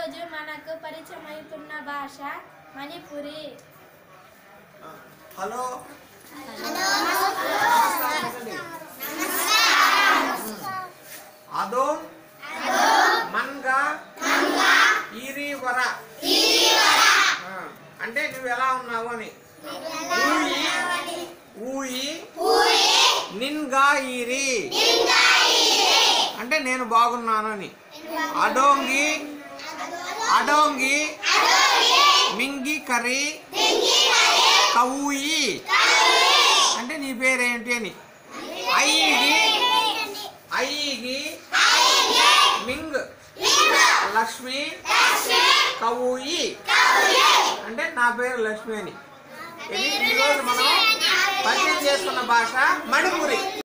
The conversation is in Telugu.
ఈరోజు మనకు పరిచయం అవుతున్న భాష మణిపురి హలో అదోం మన్గా ఈరి వర ఆ, అంటే నువ్వు ఎలా ఉన్నావు అని ఊయి ఊయి నిన్గా ఈరి అంటే నేను బాగున్నాను అని అడోంగి అడోంగి మింగి కర్రీ కవుయి అంటే నీ పేరేంటి అని అయ్యిగి అయ్యిగి మింగ్ లక్ష్మి కవుయి అంటే నా పేరు లక్ష్మి అని ఇది ఈరోజు మనం పరిచయం చేసుకున్న భాష మణిపురి